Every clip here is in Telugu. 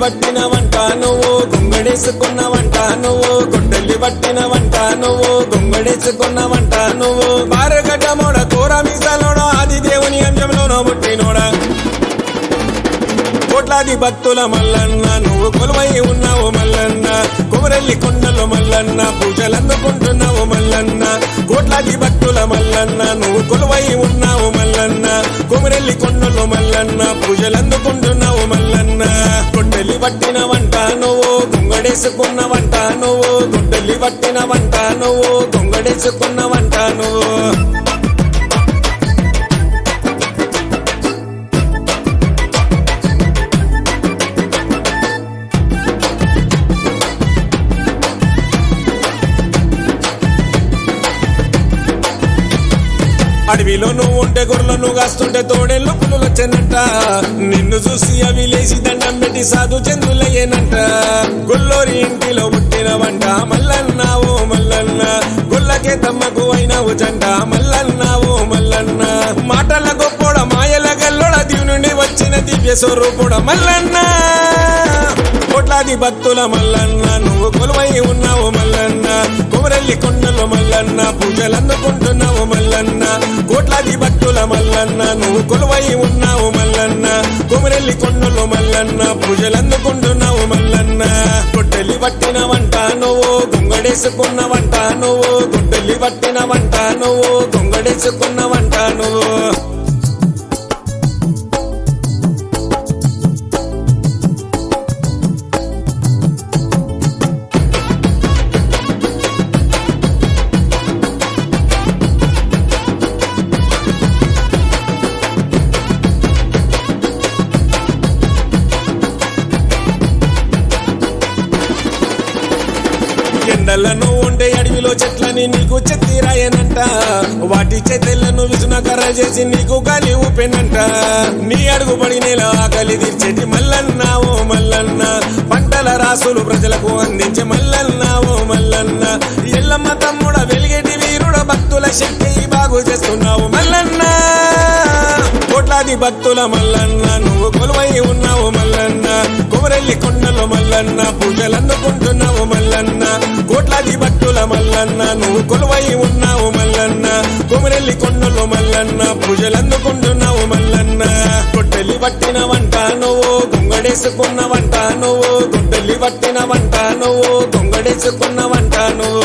పట్టిన వంట నువ్వు గొంగడేసుకున్న వంట నువ్వు గుడ్డలి పట్టిన వంట నువ్వు గొంగడేసుకున్న వంట నువ్వు బారగడ్డ మోడ కూర మీసాలోడ ఆది దేవుని అంశంలోనో పుట్టినోడా కోట్లాది భక్తుల మల్లన్న నువ్వు కొలువై ఉన్నావు మల్లన్న కుమరెల్లి కొండలు మల్లన్న పూజలు అందుకుంటున్నావు మల్లన్న కోట్లాది భక్తుల మల్లన్న నువ్వు కొలువై ఉన్నావు మల్లన్న కుమరెల్లి కొండలు మల్లన్న పూజలు అందుకుంటున్నావు మల్లన్న గుడ్డలి పట్టిన వంట నువ్వు గుంగడేసుకున్న వంట నువ్వు గుడ్డలి పట్టిన వంట నువ్వు గుంగడేసుకున్న వంట నువ్వు అడవిలో నువ్వు ఉంటే గొర్రెలను కాస్తుంటే తోడేళ్ళు పులులు వచ్చానంట నిన్ను చూసి అవి లేచి దండం పెట్టి సాధు చంద్రులయ్యేనంట గొల్లోరి ఇంటిలో పుట్టిన వంట మల్లన్న ఓ మల్లన్న గొల్లకే తమ్మకు అయినావు జంట మల్లన్న ఓ మల్లన్న మాటల గొప్పోడ మాయల గల్లోడ దీవి నుండి వచ్చిన దివ్య స్వరూపుడ మల్లన్న కోట్లాది భక్తుల మల్లన్న నువ్వు కొలువై ఉన్నావు మల్లన్న కుమరెల్లి కొండలు మల్లన్న పూజలు అందుకుంటున్నావు మల్లన్న కోట్లాది భక్తుల మల్లన్న నువ్వు కొలువై ఉన్నావు మల్లన్న కుమరెల్లి కొండలు మల్లన్న పూజలు అందుకుంటున్నావు మల్లన్న గుడ్డలి పట్టిన వంట నువ్వు గుంగడేసుకున్న వంట నువ్వు గుడ్డలి పట్టిన వంట నువ్వు గుంగడేసుకున్న వంట నువ్వు ఎండలను ఉండే అడవిలో చెట్లని నీకు చెత్తిరాయనంట వాటి చెత్తెలను విసున కర్ర చేసి నీకు గాలి ఊపెనంట నీ అడుగు పడి నేల ఆకలి తీర్చేటి మల్లన్న ఓ మల్లన్న పంటల రాసులు ప్రజలకు అందించే మల్లన్న ఓ మల్లన్న ఎల్లమ్మ తమ్ముడ వెలిగేటి వీరుడ భక్తుల శక్తి బాగు చేస్తున్నావు మల్లన్న కోట్లాది భక్తుల మల్లన్న నువ్వు కొలువై ఉన్నావు మల్లన్న కుమరెల్లి కొండలు మల్లన్న పూజలు అందుకుంటున్నావు మల్లన్న కోట్లాది భక్తుల మల్లన్న నువ్వు కొలువై ఉన్నావు మల్లన్న కుమరెల్లి కొండలు మల్లన్న పూజలు అందుకుంటున్నావు మల్లన్న గుడ్డలి పట్టిన వంట నువ్వు గుంగడేసుకున్న వంట నువ్వు గుడ్డలి పట్టిన వంట నువ్వు గుంగడేసుకున్న వంట నువ్వు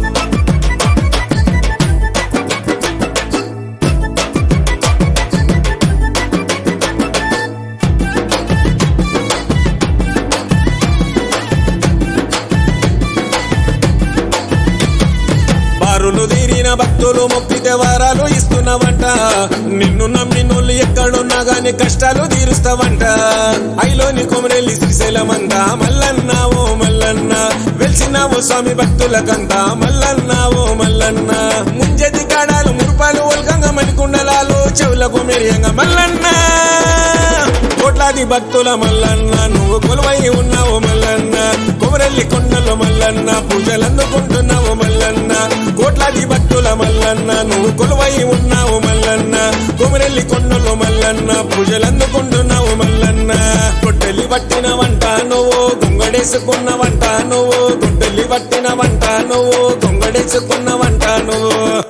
బారులు తీరిన భక్తులు మొక్కితే వరాలు ఇస్తున్నావంట నిన్ను నమ్మి నోళ్ళు ఎక్కడున్నా గాని కష్టాలు తీరుస్తావంట ఐలోని కొమరెల్లి శ్రీశైలమంత మల్లన్న ఓ మల్లన్న వెలిసినావు స్వామి భక్తులకంత మల్లన్న ఓ మల్లన్న ముంజతి కాడాలు మురుపాలు ఒల్కంగ మణికుండలాలు చెవులకు మెరియంగా మల్లన్న కోట్లాది భక్తుల మల్లన్న నువ్వు కొలువై ఉన్నావు మల్లన్న కొమరెల్లి కొండలు మల్లన్న పూజలు అందుకుంటున్నావు మల్లన్న కోట్లాది భక్తుల మల్లన్న నువ్వు కొలువై ఉన్నావు మల్లన్న కొమరెల్లి కొండలు మల్లన్న పూజలు అందుకుంటున్నావు మల్లన్న గుడ్డలి పట్టిన వంట నువ్వు గుంగడేసుకున్న వంట నువ్వు గుడ్డలి పట్టిన వంట నువ్వు గుంగడేసుకున్న వంట నువ్వు